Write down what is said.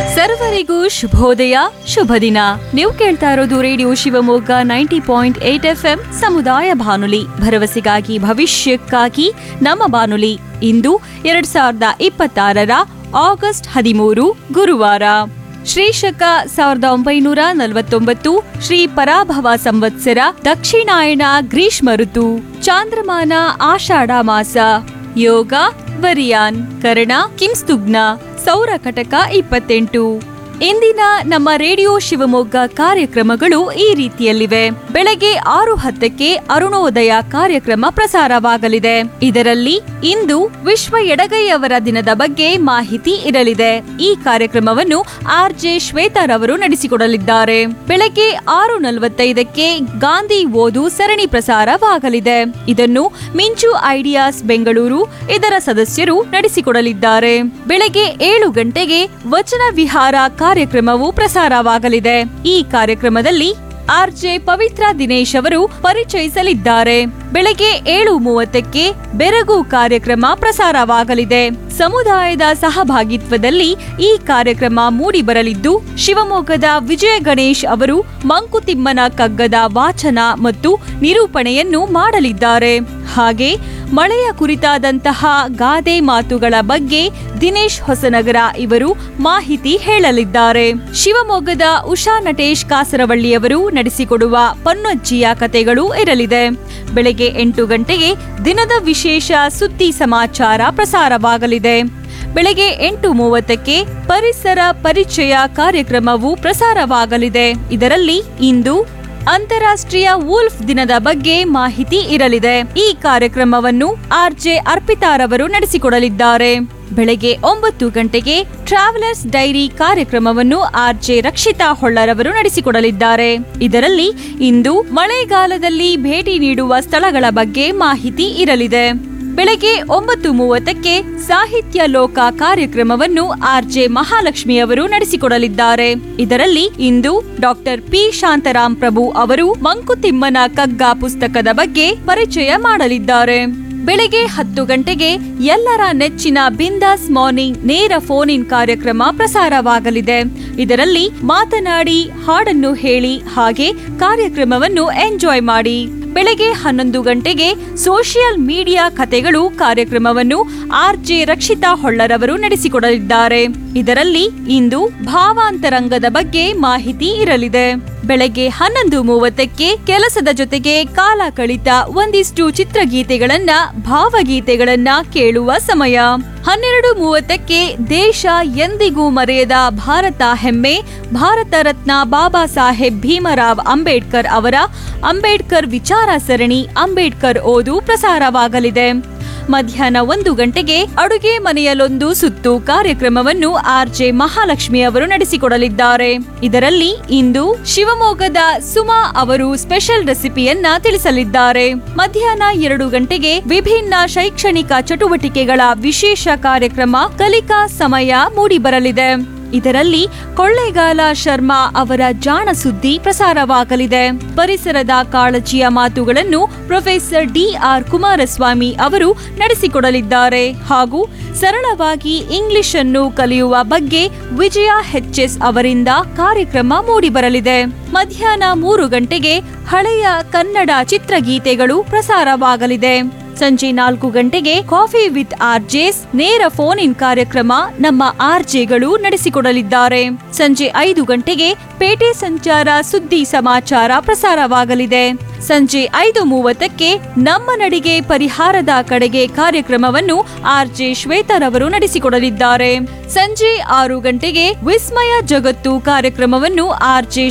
ಸರ್ವರಿಗೂ ಶುಭೋದಯ ಶುಭ ದಿನ ನೀವು ಕೇಳ್ತಾ ಇರೋದು radio Shivamogga ninety point eight F M ಸಮುದಾಯ ಬಾನುಲಿ ಭರವಸೆಗಾಗಿ ಭವಿಷ್ಯಕ್ಕಾಗಿ ನಮ್ಮ ಬಾನುಲಿ ಇಂದು ಎರಡ್ ಸಾವಿರದ ಇಪ್ಪತ್ತಾರರ ಆಗಸ್ಟ್ ಹದಿಮೂರು ಗುರುವಾರ ಶ್ರೀಶಕ ಸಾವಿರದ ಒಂಬೈನೂರ ನಲವತ್ತೊಂಬತ್ತು ಶ್ರೀ ಪರಾಭವ ಸಂವತ್ಸರ ದಕ್ಷಿಣಾಯನ ಗ್ರೀಷ್ಮ ಋತು ಚಾಂದ್ರಮಾನ ಆಷಾಢ ಮಾಸ ಯೋಗ ವರಿಯಾನ್ ಕರ್ಣ ಕಿಂಸ್ತುಗ್ನ ಸೌರ ಕಟಕ ಇಪ್ಪತ್ತೆಂಟು ಇಂದಿನ ನಮ್ಮ ರೇಡಿಯೋ ಶಿವಮೊಗ್ಗ ಕಾರ್ಯಕ್ರಮಗಳು ಈ ರೀತಿಯಲ್ಲಿವೆ ಬೆಳಗ್ಗೆ ಆರು ಹತ್ತಕ್ಕೆ ಅರುಣೋದಯ ಕಾರ್ಯಕ್ರಮ ಪ್ರಸಾರವಾಗಲಿದೆ ಇದರಲ್ಲಿ ಇಂದು ವಿಶ್ವ ಎಡಗೈಯವರ ದಿನದ ಬಗ್ಗೆ ಮಾಹಿತಿ ಇರಲಿದೆ ಈ ಕಾರ್ಯಕ್ರಮವನ್ನು ಆರ್ ಜೆ ಶ್ವೇತಾರವರು ನಡೆಸಿಕೊಡಲಿದ್ದಾರೆ ಬೆಳಗ್ಗೆ ಆರು ನಲವತ್ತೈದಕ್ಕೆ ಗಾಂಧಿ ಓದು ಸರಣಿ ಪ್ರಸಾರವಾಗಲಿದೆ ಇದನ್ನು ಮಿಂಚು ಐಡಿಯಾಸ್ ಬೆಂಗಳೂರು ಇದರ ಸದಸ್ಯರು ನಡೆಸಿಕೊಡಲಿದ್ದಾರೆ ಬೆಳಗ್ಗೆ ಏಳು ಗಂಟೆಗೆ ವಚನ ವಿಹಾರ ಕಾರ್ಯಕ್ರಮವು ಪ್ರಸಾರವಾಗಲಿದೆ ಈ ಕಾರ್ಯಕ್ರಮದಲ್ಲಿ ಆರ್ಜೆ ಪವಿತ್ರ ದಿನೇಶ್ ಅವರು ಪರಿಚಯಿಸಲಿದ್ದಾರೆ ಬೆಳಗ್ಗೆ ಏಳು ಮೂವತ್ತಕ್ಕೆ ಬೆರಗು ಕಾರ್ಯಕ್ರಮ ಪ್ರಸಾರವಾಗಲಿದೆ ಸಮುದಾಯದ ಸಹಭಾಗಿತ್ವದಲ್ಲಿ ಈ ಕಾರ್ಯಕ್ರಮ ಮೂಡಿಬರಲಿದ್ದು ಶಿವಮೊಗ್ಗದ ವಿಜಯ ಗಣೇಶ್ ಅವರು ಮಂಕುತಿಮ್ಮನ ಕಗ್ಗದ ವಾಚನ ಮತ್ತು ನಿರೂಪಣೆಯನ್ನು ಮಾಡಲಿದ್ದಾರೆ ಹಾಗೆ ಮಳೆಯ ಕುರಿತಾದಂತಹ ಗಾದೆ ಮಾತುಗಳ ಬಗ್ಗೆ ದಿನೇಶ್ ಹೊಸನಗರ ಇವರು ಮಾಹಿತಿ ಹೇಳಲಿದ್ದಾರೆ ಶಿವಮೊಗ್ಗದ ಉಷಾ ನಟೇಶ್ ಕಾಸರವಳ್ಳಿಯವರು ನಡೆಸಿಕೊಡುವ ಪನ್ನೊಜ್ಜಿಯ ಕತೆಗಳು ಇರಲಿದೆ ಬೆಳಗ್ಗೆ ಎಂಟು ಗಂಟೆಗೆ ದಿನದ ವಿಶೇಷ ಸುದ್ದಿ ಸಮಾಚಾರ ಪ್ರಸಾರವಾಗಲಿದೆ ಬೆಳಗ್ಗೆ ಎಂಟು ಮೂವತ್ತಕ್ಕೆ ಪರಿಸರ ಪರಿಚಯ ಕಾರ್ಯಕ್ರಮವು ಪ್ರಸಾರವಾಗಲಿದೆ ಇದರಲ್ಲಿ ಇಂದು ಅಂತಾರಾಷ್ಟ್ರೀಯ ವೂಲ್ಫ್ ದಿನದ ಬಗ್ಗೆ ಮಾಹಿತಿ ಇರಲಿದೆ ಈ ಕಾರ್ಯಕ್ರಮವನ್ನು ಆರ್ಜೆ ಅರ್ಪಿತಾರವರು ನಡೆಸಿಕೊಡಲಿದ್ದಾರೆ ಬೆಳಗ್ಗೆ ಒಂಬತ್ತು ಗಂಟೆಗೆ ಟ್ರಾವೆಲರ್ಸ್ ಡೈರಿ ಕಾರ್ಯಕ್ರಮವನ್ನು ಆರ್ಜೆ ರಕ್ಷಿತಾ ಹೊಳ್ಳರವರು ನಡೆಸಿಕೊಡಲಿದ್ದಾರೆ ಇದರಲ್ಲಿ ಇಂದು ಮಳೆಗಾಲದಲ್ಲಿ ಭೇಟಿ ನೀಡುವ ಸ್ಥಳಗಳ ಬಗ್ಗೆ ಮಾಹಿತಿ ಇರಲಿದೆ ಬೆಳಗ್ಗೆ ಒಂಬತ್ತು ಮೂವತ್ತಕ್ಕೆ ಸಾಹಿತ್ಯ ಲೋಕ ಕಾರ್ಯಕ್ರಮವನ್ನು ಆರ್ಜೆ ಮಹಾಲಕ್ಷ್ಮಿ ಅವರು ನಡೆಸಿಕೊಡಲಿದ್ದಾರೆ ಇದರಲ್ಲಿ ಇಂದು ಡಾಕ್ಟರ್ ಪಿ ಶಾಂತರಾಮ್ ಪ್ರಭು ಅವರು ಮಂಕುತಿಮ್ಮನ ಕಗ್ಗ ಪುಸ್ತಕದ ಬಗ್ಗೆ ಪರಿಚಯ ಮಾಡಲಿದ್ದಾರೆ ಬೆಳಗ್ಗೆ ಹತ್ತು ಗಂಟೆಗೆ ಎಲ್ಲರ ನೆಚ್ಚಿನ ಬಿಂದಾಸ್ ಮಾರ್ನಿಂಗ್ ನೇರ ಫೋನ್ ಇನ್ ಕಾರ್ಯಕ್ರಮ ಪ್ರಸಾರವಾಗಲಿದೆ ಇದರಲ್ಲಿ ಮಾತನಾಡಿ ಹಾಡನ್ನು ಹೇಳಿ ಹಾಗೆ ಕಾರ್ಯಕ್ರಮವನ್ನು ಎಂಜಾಯ್ ಮಾಡಿ ಬೆಳಗ್ಗೆ ಹನ್ನೊಂದು ಗಂಟೆಗೆ ಸೋಷಿಯಲ್ ಮೀಡಿಯಾ ಕತೆಗಳು ಕಾರ್ಯಕ್ರಮವನ್ನು ಆರ್ ಜೆ ರಕ್ಷಿತಾ ಹೊಳ್ಳರವರು ನಡೆಸಿಕೊಡಲಿದ್ದಾರೆ ಇದರಲ್ಲಿ ಇಂದು ಭಾವಾಂತರಂಗದ ಬಗ್ಗೆ ಮಾಹಿತಿ ಇರಲಿದೆ ಬೆಳಗ್ಗೆ ಹನ್ನೊಂದು ಮೂವತ್ತಕ್ಕೆ ಕೆಲಸದ ಜೊತೆಗೆ ಕಾಲ ಕಳಿತ ಒಂದಿಷ್ಟು ಚಿತ್ರಗೀತೆಗಳನ್ನ ಭಾವಗೀತೆಗಳನ್ನ ಕೇಳುವ ಸಮಯ ಹನ್ನೆರಡು ಮೂವತ್ತಕ್ಕೆ ದೇಶ ಎಂದಿಗೂ ಮರೆಯದ ಭಾರತ ಹೆಮ್ಮೆ ಭಾರತ ರತ್ನ ಬಾಬಾ ಸಾಹೇಬ್ ಭೀಮರಾವ್ ಅಂಬೇಡ್ಕರ್ ಅವರ ಅಂಬೇಡ್ಕರ್ ವಿಚಾರ ಸರಣಿ ಅಂಬೇಡ್ಕರ್ ಓದು ಪ್ರಸಾರವಾಗಲಿದೆ ಮಧ್ಯಾಹ್ನ ಒಂದು ಗಂಟೆಗೆ ಅಡುಗೆ ಮನೆಯಲ್ಲೊಂದು ಸುತ್ತು ಕಾರ್ಯಕ್ರಮವನ್ನು ಆರ್ಜೆ ಮಹಾಲಕ್ಷ್ಮಿ ಅವರು ನಡೆಸಿಕೊಡಲಿದ್ದಾರೆ ಇದರಲ್ಲಿ ಇಂದು ಶಿವಮೊಗ್ಗದ ಸುಮಾ ಅವರು ಸ್ಪೆಷಲ್ ರೆಸಿಪಿಯನ್ನ ತಿಳಿಸಲಿದ್ದಾರೆ ಮಧ್ಯಾಹ್ನ ಎರಡು ಗಂಟೆಗೆ ವಿಭಿನ್ನ ಶೈಕ್ಷಣಿಕ ಚಟುವಟಿಕೆಗಳ ವಿಶೇಷ ಕಾರ್ಯಕ್ರಮ ಕಲಿಕಾ ಸಮಯ ಮೂಡಿಬರಲಿದೆ ಇದರಲ್ಲಿ ಕೊಳ್ಳೇಗಾಲ ಶರ್ಮಾ ಅವರ ಜಾಣ ಸುದ್ದಿ ಪ್ರಸಾರವಾಗಲಿದೆ ಪರಿಸರದ ಕಾಳಜಿಯ ಮಾತುಗಳನ್ನು ಪ್ರೊಫೆಸರ್ ಡಿ ಆರ್ ಕುಮಾರಸ್ವಾಮಿ ಅವರು ನಡೆಸಿಕೊಡಲಿದ್ದಾರೆ ಹಾಗೂ ಸರಳವಾಗಿ ಇಂಗ್ಲಿಷ್ ಅನ್ನು ಕಲಿಯುವ ಬಗ್ಗೆ ವಿಜಯ ಎಸ್ ಅವರಿಂದ ಕಾರ್ಯಕ್ರಮ ಮೂಡಿಬರಲಿದೆ ಮಧ್ಯಾಹ್ನ ಮೂರು ಗಂಟೆಗೆ ಹಳೆಯ ಕನ್ನಡ ಚಿತ್ರಗೀತೆಗಳು ಪ್ರಸಾರವಾಗಲಿದೆ ಸಂಜೆ ನಾಲ್ಕು ಗಂಟೆಗೆ ಕಾಫಿ ವಿತ್ ಆರ್ಜೆಸ್ ನೇರ ಫೋನ್ ಇನ್ ಕಾರ್ಯಕ್ರಮ ನಮ್ಮ ಆರ್ಜೆಗಳು ನಡೆಸಿಕೊಡಲಿದ್ದಾರೆ ಸಂಜೆ ಐದು ಗಂಟೆಗೆ ಪೇಟೆ ಸಂಚಾರ ಸುದ್ದಿ ಸಮಾಚಾರ ಪ್ರಸಾರವಾಗಲಿದೆ ಸಂಜೆ ಐದು ಮೂವತ್ತಕ್ಕೆ ನಮ್ಮ ನಡಿಗೆ ಪರಿಹಾರದ ಕಡೆಗೆ ಕಾರ್ಯಕ್ರಮವನ್ನು ಆರ್ಜೆ ಶ್ವೇತರವರು ನಡೆಸಿಕೊಡಲಿದ್ದಾರೆ ಸಂಜೆ ಆರು ಗಂಟೆಗೆ ವಿಸ್ಮಯ ಜಗತ್ತು ಕಾರ್ಯಕ್ರಮವನ್ನು ಆರ್ಜೆ